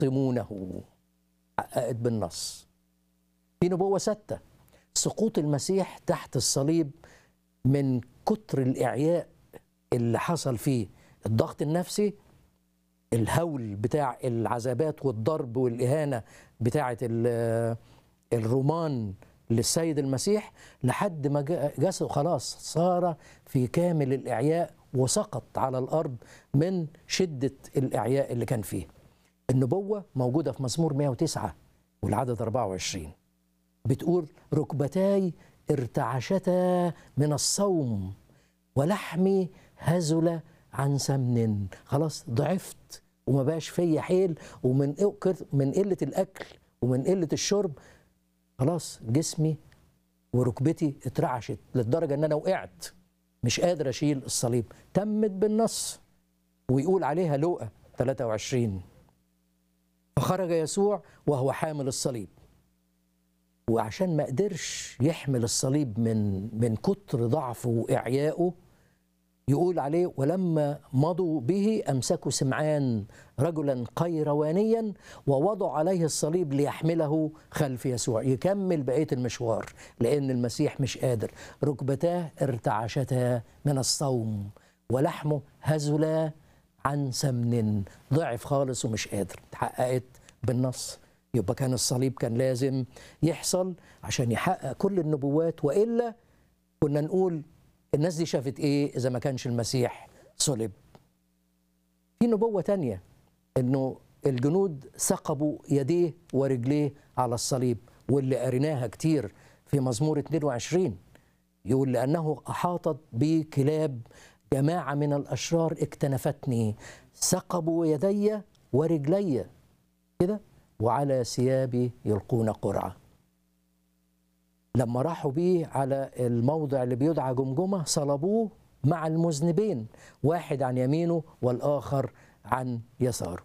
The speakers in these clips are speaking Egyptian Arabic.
يحطمونه حققت بالنص في نبوة ستة سقوط المسيح تحت الصليب من كتر الإعياء اللي حصل فيه الضغط النفسي الهول بتاع العذابات والضرب والإهانة بتاعة ال- الرومان للسيد المسيح لحد ما جا- جسده خلاص صار في كامل الإعياء وسقط على الأرض من شدة الإعياء اللي كان فيه النبوة موجودة في مزمور 109 والعدد 24 بتقول ركبتاي ارتعشتا من الصوم ولحمي هزل عن سمن خلاص ضعفت وما بقاش فيا حيل ومن من قله الاكل ومن قله الشرب خلاص جسمي وركبتي اترعشت للدرجه ان انا وقعت مش قادر اشيل الصليب تمت بالنص ويقول عليها لوقا 23 فخرج يسوع وهو حامل الصليب وعشان ما قدرش يحمل الصليب من من كتر ضعفه واعيائه يقول عليه ولما مضوا به امسكوا سمعان رجلا قيروانيا ووضعوا عليه الصليب ليحمله خلف يسوع يكمل بقيه المشوار لان المسيح مش قادر ركبتاه ارتعشتا من الصوم ولحمه هزلا عن سمن ضعف خالص ومش قادر اتحققت بالنص يبقى كان الصليب كان لازم يحصل عشان يحقق كل النبوات والا كنا نقول الناس دي شافت ايه اذا ما كانش المسيح صلب في نبوه تانية انه الجنود ثقبوا يديه ورجليه على الصليب واللي قريناها كتير في مزمور 22 يقول لانه احاطت بي كلاب جماعه من الاشرار اكتنفتني ثقبوا يدي ورجلي كده وعلى ثيابي يلقون قرعه لما راحوا بيه على الموضع اللي بيدعى جمجمه صلبوه مع المذنبين واحد عن يمينه والاخر عن يساره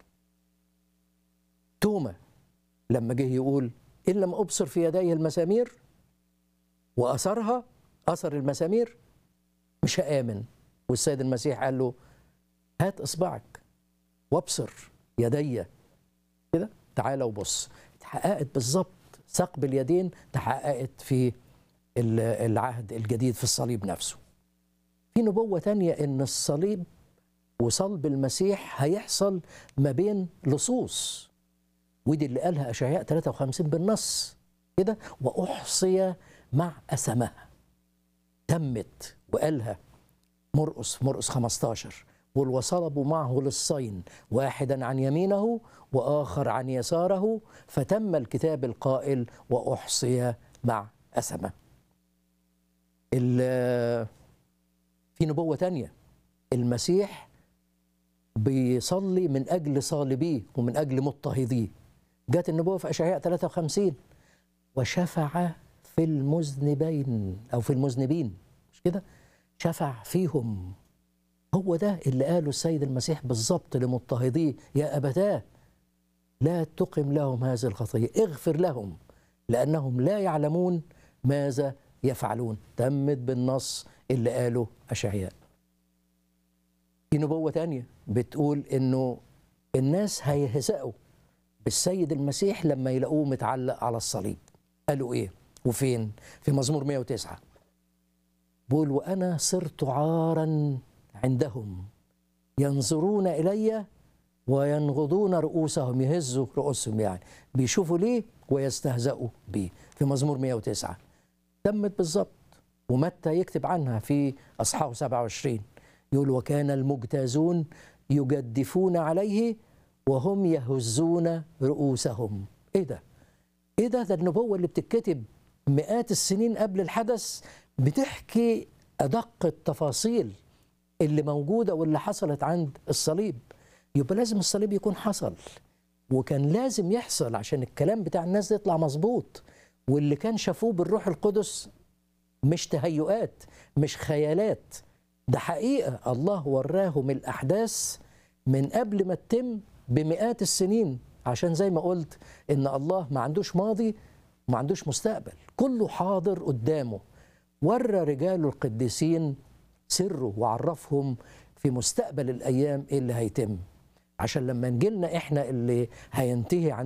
توما لما جه يقول ان لم ابصر في يديه المسامير واثرها اثر المسامير مش هامن والسيد المسيح قال له هات اصبعك وابصر يدي كده تعالى وبص اتحققت بالظبط ثقب اليدين تحققت في العهد الجديد في الصليب نفسه في نبوة تانية ان الصليب وصلب المسيح هيحصل ما بين لصوص ودي اللي قالها اشعياء 53 بالنص كده واحصي مع اسمها تمت وقالها مرقس مرقس 15 قل وصلبوا معه للصين واحدا عن يمينه واخر عن يساره فتم الكتاب القائل واحصي مع اسمه في نبوه تانية المسيح بيصلي من اجل صالبيه ومن اجل مضطهديه جت النبوه في اشعياء 53 وشفع في المذنبين او في المذنبين مش كده شفع فيهم هو ده اللي قاله السيد المسيح بالظبط لمضطهديه يا أبتاه لا تقم لهم هذه الخطية اغفر لهم لأنهم لا يعلمون ماذا يفعلون تمت بالنص اللي قاله أشعياء في نبوة تانية بتقول إنه الناس هيهزأوا بالسيد المسيح لما يلاقوه متعلق على الصليب قالوا إيه وفين في مزمور 109 بقول وأنا صرت عارا عندهم ينظرون الي وينغضون رؤوسهم يهزوا رؤوسهم يعني بيشوفوا ليه ويستهزئوا بيه في مزمور 109 تمت بالظبط ومتى يكتب عنها في اصحاح 27 يقول وكان المجتازون يجدفون عليه وهم يهزون رؤوسهم ايه ده ايه ده ده النبوه اللي بتتكتب مئات السنين قبل الحدث بتحكي ادق التفاصيل اللي موجوده واللي حصلت عند الصليب يبقى لازم الصليب يكون حصل وكان لازم يحصل عشان الكلام بتاع الناس ده يطلع مظبوط واللي كان شافوه بالروح القدس مش تهيؤات مش خيالات ده حقيقه الله وراهم الاحداث من قبل ما تتم بمئات السنين عشان زي ما قلت ان الله ما عندوش ماضي وما عندوش مستقبل كله حاضر قدامه ورى رجاله القديسين سره وعرفهم في مستقبل الايام ايه اللي هيتم عشان لما نجيلنا احنا اللي هينتهي عن